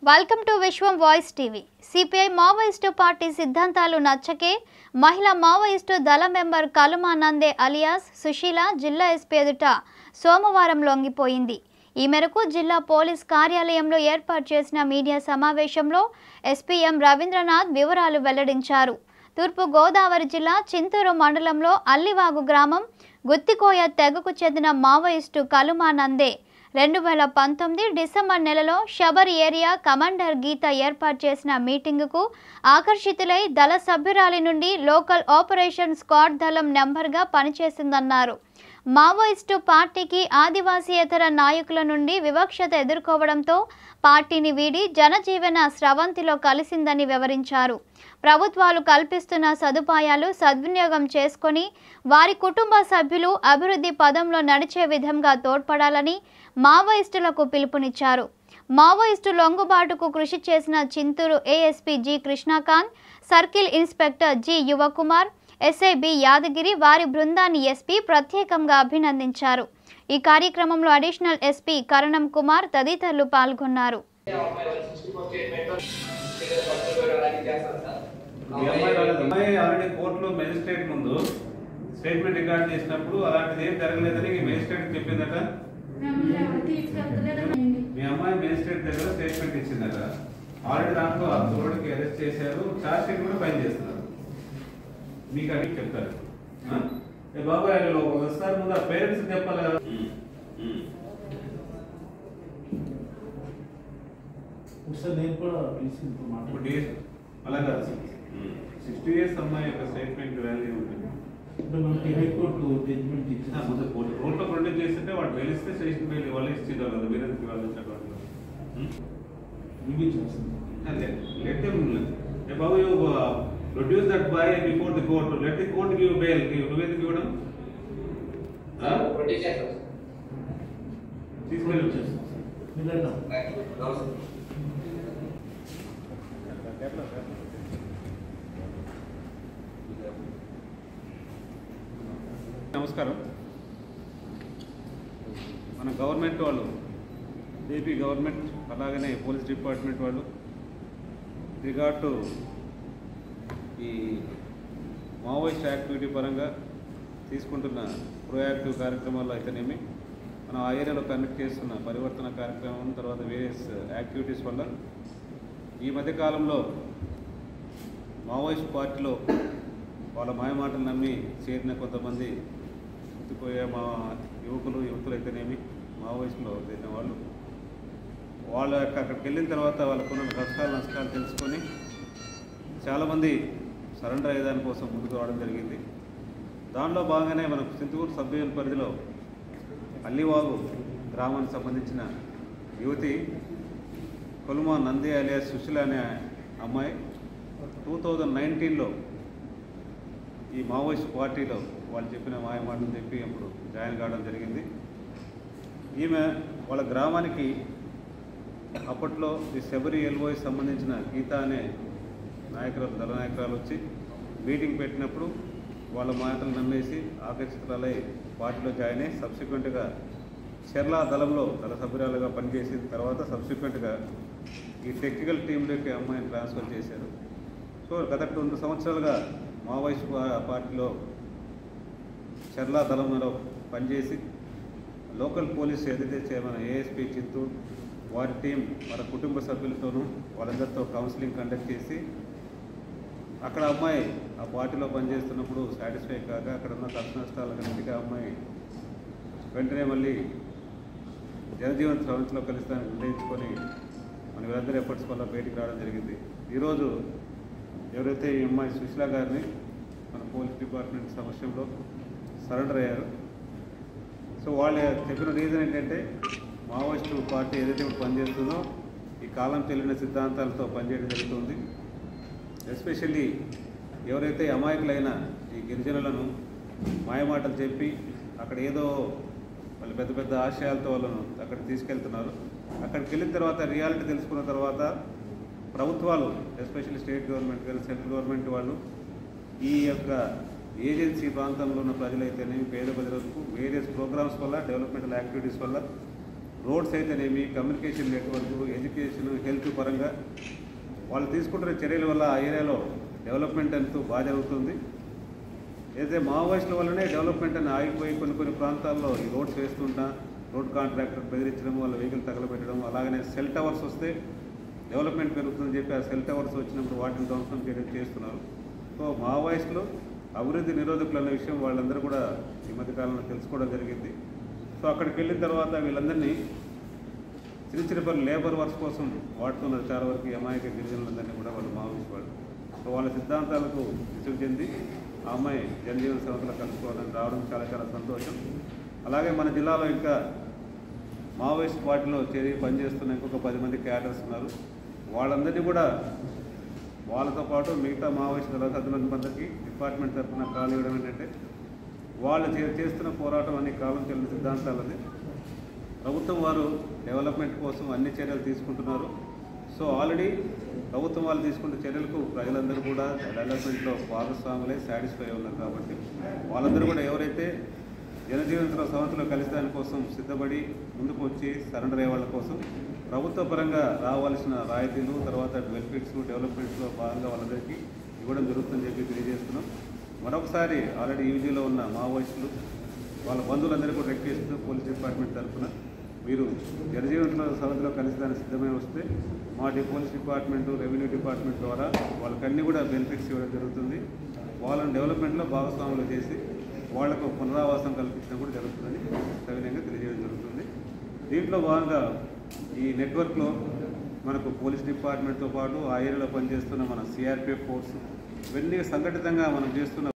Welcome to Vishwam voice TV CPI Maoist party సిద్ధాంతాలు నచ్చకే మహిళా మావోయిస్టు దళ మెంబర్ కలుమా నందే అలియాస్ సుశీల జిల్లా ఎస్పీ ఎదుట సోమవారం లొంగిపోయింది ఈ మేరకు జిల్లా పోలీస్ కార్యాలయంలో ఏర్పాటు చేసిన మీడియా సమావేశంలో ఎస్పీ ఎం రవీంద్రనాథ్ వివరాలు వెల్లడించారు తూర్పు గోదావరి జిల్లా చింతూరు మండలంలో అల్లివాగు గ్రామం గుత్తికోయ తెగకు చెందిన మావోయిస్టు కలుమా నందే రెండు వేల పంతొమ్మిది డిసెంబర్ నెలలో షబర్ ఏరియా కమాండర్ గీత ఏర్పాటు చేసిన మీటింగుకు ఆకర్షితులై దళ సభ్యురాలి నుండి లోకల్ ఆపరేషన్ స్క్వాడ్ దళం నెంబర్గా పనిచేసిందన్నారు మావోయిస్టు పార్టీకి ఆదివాసీయేతర నాయకుల నుండి వివక్షత ఎదుర్కోవడంతో పార్టీని వీడి జనజీవన స్రవంతిలో కలిసిందని వివరించారు ప్రభుత్వాలు కల్పిస్తున్న సదుపాయాలు సద్వినియోగం చేసుకొని వారి కుటుంబ సభ్యులు అభివృద్ధి పదంలో నడిచే విధంగా తోడ్పడాలని మావోయిస్టులకు పిలుపునిచ్చారు మావోయిస్టు లొంగుబాటుకు కృషి చేసిన Chintur ASP G Krishnakanth circle inspector G Yuvakumar SI B Yadagiri వారి బృందాన్ని ఎస్పీ ప్రత్యేకంగా అభినందించారు ఈ కార్యక్రమంలో అడిషనల్ ఎస్పీ కరణం కుమార్ తదితరులు పాల్గొన్నారు ఈ అమ్మాయి రాలేదు. అమ్మాయి ఆల్రెడీ కోర్టులో మెజిస్ట్రేట్ ముందు స్టేట్మెంట్ రికార్డ్ చేసినప్పుడు అలాంటిది ఏం జరగలేదని మెజిస్ట్రేట్ చెప్పిందట మీ అమ్మాయి మెజిస్ట్రేట్ దగ్గర స్టేట్మెంట్ ఇచ్చిందట ఆల్రెడీ దాంట్లో ఆ తోడికి అరెస్ట్ చేశారు చార్జ్ షీట్ కూడా ఫైల్ చేస్తున్నారు మీకు అడిగి చెప్తారు ఆ? ఏ బాబాయ్ ఆయన ఒకసారి ముందు ఆ పేరెంట్స్ చెప్పాలి కదా ఒకసారి నేను కూడా పిలిచి ఇప్పుడు మాట్లాడి డేస్ అలా కాదు సిక్స్టీ ఇయర్స్ అమ్మాయి యొక్క స్టేట్మెంట్ వాల్యూ ఉంటుంది అంటే మనకి హైకోర్టు జడ్జిమెంట్ ఆ, ఇచ్చింది ముందు కోర్టు కోర్టులో ప్రొడ్యూస్ చేస్తుంటే వాడు వెలిస్తే స్టేషన్ బెయిల్ వాళ్ళు ఇచ్చిండ్రు కదా వీరంద్రకి వాళ్ళు ఇచ్చినటువంటి రివ్యూ చేస్తుంది అదే లెట్ దెమ్ ఏ బాబు you produce that by before the court let the court give bail నువ్వెందుకు ఇవ్వడం ఆ? తీసుకెళ్ళి చేస్తాం మీరు రండి. నమస్కారం మన గవర్నమెంట్ వాళ్ళు ఏపీ గవర్నమెంట్ అలాగనే పోలీస్ డిపార్ట్మెంట్ వాళ్ళు రిగార్డ్ టు ఈ మావోయిస్ట్ యాక్టివిటీ పరంగా తీసుకుంటున్న ప్రోయాక్టివ్ కార్యక్రమాల్లో అయితేనేమి మనం ఆ ఏరియాలో కండక్ట్ చేస్తున్న పరివర్తన కార్యక్రమం తర్వాత వేరియస్ యాక్టివిటీస్ వల్ల ఈ మధ్యకాలంలో మావోయిస్ట్ పార్టీలో వాళ్ళ మాయమాటలు నమ్మి చేరిన కొంతమంది గుర్తుపోయే మా యువకులు యువతులు అయితేనేమి మావోయిస్టులో చేరిన వాళ్ళు వాళ్ళ యొక్క అక్కడికి వెళ్ళిన తర్వాత వాళ్ళకున్న కష్టాలు నష్టాలు తెలుసుకొని చాలామంది సరెండర్ అయ్యేదాని కోసం ముందుకు రావడం జరిగింది దానిలో భాగంగానే మన సింతూరు సబ్ డివిజన్ పరిధిలో అల్లివాగు గ్రామానికి సంబంధించిన యువతి కొలుమా నంది అలియాస్ సుశీల అనే అమ్మాయి టూ థౌజండ్ నైన్టీన్లో ఈ మావోయిస్ట్ పార్టీలో వాళ్ళు చెప్పిన మాయ మాటలు చెప్పి అప్పుడు జాయిన్ కావడం జరిగింది ఈమె వాళ్ళ గ్రామానికి అప్పట్లో ఈ శబరి ఎల్ఓకి సంబంధించిన గీత అనే నాయకురాలు దళ నాయకురాలు వచ్చి మీటింగ్ పెట్టినప్పుడు వాళ్ళ మాటలు నమ్మేసి ఆకర్షితులై పార్టీలో జాయిన్ అయ్యి సబ్సిక్వెంట్గా చెర్లా దళంలో దళ సభ్యురాలుగా పనిచేసిన తర్వాత సబ్సిక్వెంట్గా ఈ టెక్నికల్ టీంలోకి అమ్మాయిని ట్రాన్స్ఫర్ చేశారు సో గత రెండు సంవత్సరాలుగా మావోయిస్ట్ పా- పార్టీలో చర్లా దళంలో పనిచేసి లోకల్ పోలీస్ ఏదైతే చేయమని ఏఎస్పీ చిత్తూరు వారి టీం వాళ్ళ కుటుంబ సభ్యులతోనూ వాళ్ళందరితో కౌన్సిలింగ్ కండక్ట్ చేసి అక్కడ అమ్మాయి ఆ పార్టీలో పనిచేస్తున్నప్పుడు సాటిస్ఫై కాక అక్కడ ఉన్న కష్ట నష్టాలన్నిటికీ ఆ అమ్మాయి వెంటనే మళ్ళీ జనజీవన స్రవంతిలో కలుస్తానని నిర్ణయించుకొని మన వీరందరి ఎఫర్ట్స్ వల్ల బయటికి రావడం జరిగింది ఈరోజు ఎవరైతే ఈ అమ్మాయి సుశీల గారిని మన పోలీస్ డిపార్ట్మెంట్ సమక్షంలో సరెండర్ అయ్యారు సో వాళ్ళు చెప్పిన రీజన్ ఏంటంటే మావోయిస్టు పార్టీ ఏదైతే ఇప్పుడు పనిచేస్తుందో ఈ కాలం చెల్లిన సిద్ధాంతాలతో పనిచేయడం జరుగుతుంది ఎస్పెషల్లీ ఎవరైతే అమాయకులైన ఈ గిరిజనులను మాయమాటలు చెప్పి అక్కడ ఏదో వాళ్ళు పెద్ద పెద్ద ఆశయాలతో వాళ్ళను అక్కడ తీసుకెళ్తున్నారు అక్కడికి వెళ్ళిన తర్వాత రియాలిటీ తెలుసుకున్న తర్వాత ప్రభుత్వాలు ఎస్పెషల్లీ స్టేట్ గవర్నమెంట్ కానీ సెంట్రల్ గవర్నమెంట్ వాళ్ళు ఈ యొక్క ఏజెన్సీ ప్రాంతంలో ఉన్న ప్రజలైతేనేమి పేద ప్రజలకు వేరియస్ ప్రోగ్రామ్స్ వల్ల డెవలప్మెంటల్ యాక్టివిటీస్ వల్ల రోడ్స్ అయితేనేమి కమ్యూనికేషన్ నెట్వర్క్ ఎడ్యుకేషన్ హెల్త్ పరంగా వాళ్ళు తీసుకుంటున్న చర్యల వల్ల ఆ ఏరియాలో డెవలప్మెంట్ ఎంతో బాగా జరుగుతుంది అయితే మావోయిస్టుల వల్లనే డెవలప్మెంట్ అని ఆగిపోయి కొన్ని కొన్ని ప్రాంతాల్లో ఈ రోడ్స్ వేస్తుంటా రోడ్ కాంట్రాక్టర్ బెదిరించడం వాళ్ళ వెహికల్ తగలబెట్టడం అలాగనే సెల్ టవర్స్ వస్తే డెవలప్మెంట్ పెరుగుతుందని చెప్పి ఆ సెల్ టవర్స్ వచ్చినప్పుడు వాటిని ధ్వంసం చేయడం చేస్తున్నారు సో మావోయిస్టులు అభివృద్ధి నిరోధకులు అన్న విషయం వాళ్ళందరూ కూడా ఈ మధ్య కాలంలో తెలుసుకోవడం జరిగింది సో అక్కడికి వెళ్ళిన తర్వాత వీళ్ళందరినీ చిన్న చిన్న పనులు లేబర్ వర్క్స్ కోసం వాడుతున్నారు చాలా వరకు ఈ అమాయక గిరిజనులందరినీ కూడా వాళ్ళు మావోయిస్ట్ వాళ్ళు సో వాళ్ళ సిద్ధాంతాలకు విసుగు చెంది ఆ అమ్మాయి జనజీవన సంస్థలో కలుసుకోవడానికి రావడం చాలా చాలా సంతోషం అలాగే మన జిల్లాలో ఇంకా మావోయిస్ట్ పార్టీలో చేరి పనిచేస్తున్న ఇంకొక పది మంది క్యాడర్స్ ఉన్నారు వాళ్ళందరినీ కూడా వాళ్ళతో పాటు మిగతా మావోయిస్ట్ సభ్యుల మందికి డిపార్ట్మెంట్ తరఫున కాల్ ఇవ్వడం ఏంటంటే వాళ్ళు చే- చేస్తున్న పోరాటం అన్ని కాలం చెల్లిన సిద్ధాంతాలది ప్రభుత్వం వారు డెవలప్మెంట్ కోసం అన్ని చర్యలు తీసుకుంటున్నారు సో ఆల్రెడీ ప్రభుత్వం వాళ్ళు తీసుకున్న చర్యలకు ప్రజలందరూ కూడా డెవలప్మెంట్లో భాగస్వాములై సాటిస్ఫై ఉన్నారు కాబట్టి వాళ్ళందరూ కూడా ఎవరైతే జనజీవన సంస్థలో కలిసి దానికోసం సిద్ధపడి ముందుకు వచ్చి సరెండర్ అయ్యే వాళ్ళ కోసం ప్రభుత్వ పరంగా రావాల్సిన రాయితీలు తర్వాత బెనిఫిట్స్ డెవలప్మెంట్స్లో భాగంగా వాళ్ళందరికీ ఇవ్వడం జరుగుతుందని చెప్పి తెలియజేస్తున్నాం మరొకసారి ఆల్రెడీ యూజీలో ఉన్న మావోయిస్టులు వాళ్ళ బంధువులందరూ కూడా రిక్వెస్ట్ పోలీస్ డిపార్ట్మెంట్ తరఫున మీరు జనజీవన సభలో కలిసి దానికి సిద్ధమై వస్తే మా డి- పోలీస్ డిపార్ట్మెంట్ రెవెన్యూ డిపార్ట్మెంట్ ద్వారా వాళ్ళకన్నీ కూడా బెనిఫిట్స్ ఇవ్వడం జరుగుతుంది వాళ్ళని డెవలప్మెంట్లో భాగస్వాములు చేసి వాళ్లకు పునరావాసం కల్పించడం కూడా జరుగుతుందని సవినయంగా తెలియజేయడం జరుగుతుంది దీంట్లో భాగంగా ఈ నెట్వర్క్లో మనకు పోలీస్ డిపార్ట్మెంట్తో పాటు ఆ ఏరియాలో పనిచేస్తున్న మన సిఆర్పిఎఫ్ ఫోర్స్ ఇవన్నీ సంఘటితంగా మనం చేస్తున్న